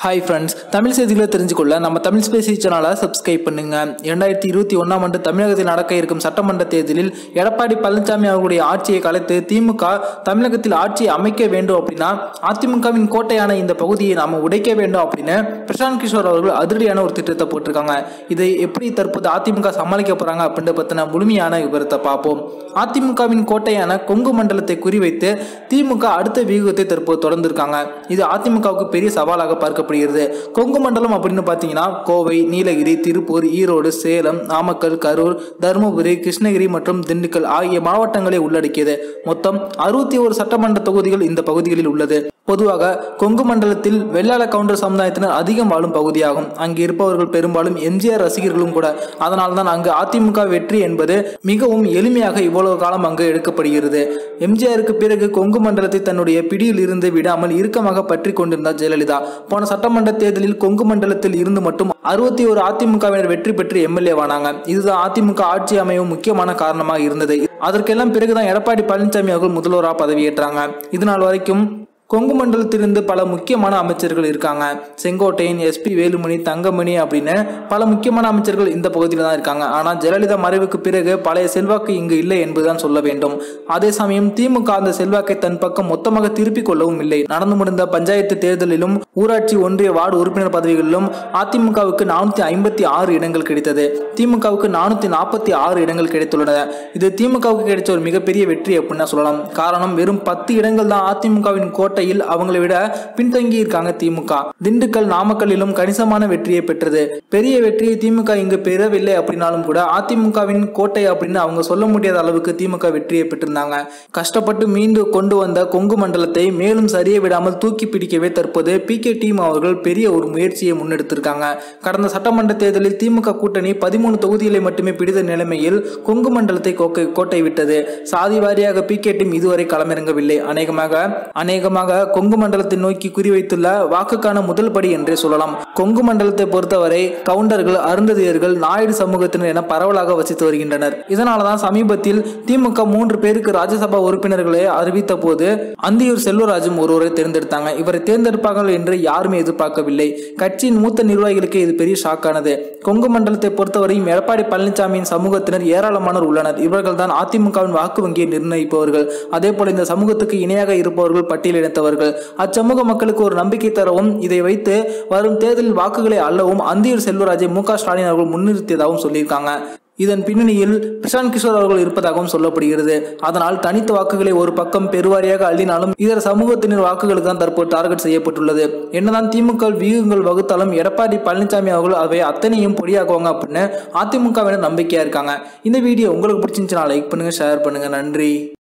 hi friends Tamil செய்திகளை தெரிஞ்சுக்கொள்ள நம்ம Tamil Spacey சேனலை சப்ஸ்கிரைப் பண்ணுங்க இரண்டாயிரத்தி இருபத்தி ஒன்றாம் ஆண்டு தமிழகத்தில் நடக்க இருக்கும் சட்டமன்ற தேர்தலில் எடப்பாடி பழனிசாமி அவர்களுடைய ஆட்சியை கலைத்து திமுக தமிழகத்தில் ஆட்சியை அமைக்க வேண்டும் அப்படின்னா அதிமுகவின் கோட்டையான இந்த பகுதியை நாம உடைக்க வேண்டும் அப்படின்னு பிரசாந்த் கிஷோர் அவர்கள் அதிரடியான ஒரு திட்டத்தை போட்டிருக்காங்க இதை எப்படி தற்போது அதிமுக சமாளிக்க போறாங்க அப்படின்ற பத்தின முழுமையான விவரத்தை பார்ப்போம் அதிமுகவின் கோட்டையான கொங்கு மண்டலத்தை குறிவைத்து திமுக அடுத்த வியூகத்தை தற்போது தொடர்ந்திருக்காங்க இது அதிமுகவுக்கு பெரிய சவாலாக பார்க்கப்படுகிறது கொங்கு மண்டலம் அப்படின்னு பார்த்தீங்கன்னா கோவை நீலகிரி திருப்பூர் ஈரோடு சேலம் நாமக்கல் கரூர் தருமபுரி கிருஷ்ணகிரி மற்றும் திண்டுக்கல் ஆகிய மாவட்டங்களை உள்ளடக்கியது மொத்தம் அறுபத்தி ஒரு சட்டமன்ற தொகுதிகள் இந்த பகுதிகளில் உள்ளது பொதுவாக கொங்கு மண்டலத்தில் வெள்ளாள கவுண்டர் சமுதாயத்தினர் அதிகம் வாழும் பகுதியாகும் அங்கு இருப்பவர்கள் பெரும்பாலும் எம்ஜிஆர் ரசிகர்களும் கூட அதனால்தான் அங்கு அதிமுக வெற்றி என்பது மிகவும் எளிமையாக இவ்வளவு காலம் அங்கு எடுக்கப்படுகிறது எம்ஜிஆருக்கு பிறகு கொங்கு மண்டலத்தை தன்னுடைய பிடியில் இருந்து விடாமல் இறுக்கமாக பற்றி கொண்டிருந்தார் ஜெயலலிதா போன சட்டமன்ற தேர்தலில் கொங்கு மண்டலத்தில் இருந்து மட்டும் அறுபத்தி ஒரு அதிமுகவினர் வெற்றி பெற்று எம்எல்ஏவானாங்க இதுதான் அதிமுக ஆட்சி அமையும் முக்கியமான காரணமாக இருந்தது அதற்கெல்லாம் பிறகுதான் எடப்பாடி பழனிசாமி அவர்கள் முதல்வராக பதவியேற்றாங்க இது நாள் வரைக்கும் கொங்கு மண்டலத்திலிருந்து பல முக்கியமான அமைச்சர்கள் இருக்காங்க செங்கோட்டையன் எஸ்பி வேலுமணி தங்கமணி அப்படின்னு பல முக்கியமான அமைச்சர்கள் இந்த பகுதியில் தான் இருக்காங்க ஆனால் ஜெயலலிதா மறைவுக்கு பிறகு பழைய செல்வாக்கு இங்கு இல்லை என்பதுதான் சொல்ல வேண்டும் அதே சமயம் திமுக அந்த செல்வாக்கை தன் பக்கம் மொத்தமாக திருப்பிக் கொள்ளவும் இல்லை நடந்து முடிந்த பஞ்சாயத்து தேர்தலிலும் ஊராட்சி ஒன்றிய வார்டு உறுப்பினர் பதவிகளிலும் அதிமுகவுக்கு நானூத்தி ஐம்பத்தி ஆறு இடங்கள் கிடைத்தது திமுகவுக்கு நானூத்தி நாற்பத்தி ஆறு இடங்கள் கிடைத்துள்ளன இது திமுகவுக்கு கிடைச்ச ஒரு மிகப்பெரிய வெற்றி அப்படின்னு சொல்லலாம் காரணம் வெறும் பத்து இடங்கள் தான் அதிமுகவின் கோட்டையில் அவங்களை விட பின்தங்கி இருக்காங்க திமுக திண்டுக்கல் நாமக்கல்லிலும் கணிசமான வெற்றியை பெற்றது பெரிய வெற்றியை திமுக இங்கு பெறவில்லை அப்படின்னாலும் கூட அதிமுகவின் கோட்டை அப்படின்னு அவங்க சொல்ல முடியாத அளவுக்கு திமுக வெற்றியை பெற்றிருந்தாங்க கஷ்டப்பட்டு மீண்டு கொண்டு வந்த கொங்கு மண்டலத்தை மேலும் சரிய விடாமல் தூக்கி பிடிக்கவே தற்போது பி கே டீம் அவர்கள் பெரிய ஒரு முயற்சியை முன்னெடுத்திருக்காங்க கடந்த சட்டமன்ற தேர்தலில் திமுக கூட்டணி பதிமூணு தொகுதிகளை மட்டுமே பிடித்த நிலைமையில் கொங்கு மண்டலத்தை கோக்கை கோட்டை விட்டது சாதி வாரியாக பி கே டீம் இதுவரை களமிறங்கவில்லை அநேகமாக அநேகமாக கொங்கு மண்டலத்தை நோக்கி குறிவைத்துள்ள வாக்குக்கான முதல் படி என்றே சொல்லலாம் கொங்கு மண்டலத்தை பொறுத்தவரை கவுண்டர்கள் அருந்ததியர்கள் நாயுடு சமூகத்தினர் என பரவலாக வசித்து வருகின்றனர் இதனாலதான் சமீபத்தில் திமுக மூன்று பேருக்கு ராஜ்யசபா உறுப்பினர்களை அறிவித்த போது அந்தியூர் செல்வராஜும் ஒருவரை தேர்ந்தெடுத்தாங்க இவரை தேர்ந்தெடுப்பார்கள் என்று யாருமே எதிர்பார்க்கவில்லை கட்சியின் மூத்த நிர்வாகிகளுக்கு இது பெரிய ஷாக்கானது கொங்கு மண்டலத்தை பொறுத்தவரையும் எடப்பாடி பழனிசாமியின் சமூகத்தினர் ஏராளமானோர் உள்ளனர் இவர்கள் தான் அதிமுகவின் வாக்கு வங்கியை நிர்ணயிப்பவர்கள் அதே போல இந்த சமூகத்துக்கு இணையாக இருப்பவர்கள் பட்டியலிடத்தவர்கள் அச்சமூக மக்களுக்கு ஒரு நம்பிக்கை தரவும் இதை வைத்து வரும் தேர்தலில் வாக்குகளை அள்ளவும் அந்தியூர் செல்வராஜை மு க ஸ்டாலின் அவர்கள் முன்னிறுத்தியதாகவும் சொல்லியிருக்காங்க இதன் பின்னணியில் பிரசாந்த் கிஷோர் அவர்கள் இருப்பதாகவும் சொல்லப்படுகிறது அதனால் தனித்த வாக்குகளை ஒரு பக்கம் பெருவாரியாக அள்ளினாலும் இதர சமூகத்தினர் வாக்குகளுக்கு தான் தற்போது டார்கெட் செய்யப்பட்டுள்ளது என்னதான் திமுக வியூகங்கள் வகுத்தாலும் எடப்பாடி பழனிசாமி அவர்கள் அவை அத்தனையும் பொடியாக்குவாங்க அப்படின்னு அதிமுகவினர் நம்பிக்கையா இருக்காங்க இந்த வீடியோ உங்களுக்கு பிடிச்சிருந்துச்சுன்னா லைக் பண்ணுங்க ஷேர் பண்ணுங்க நன்றி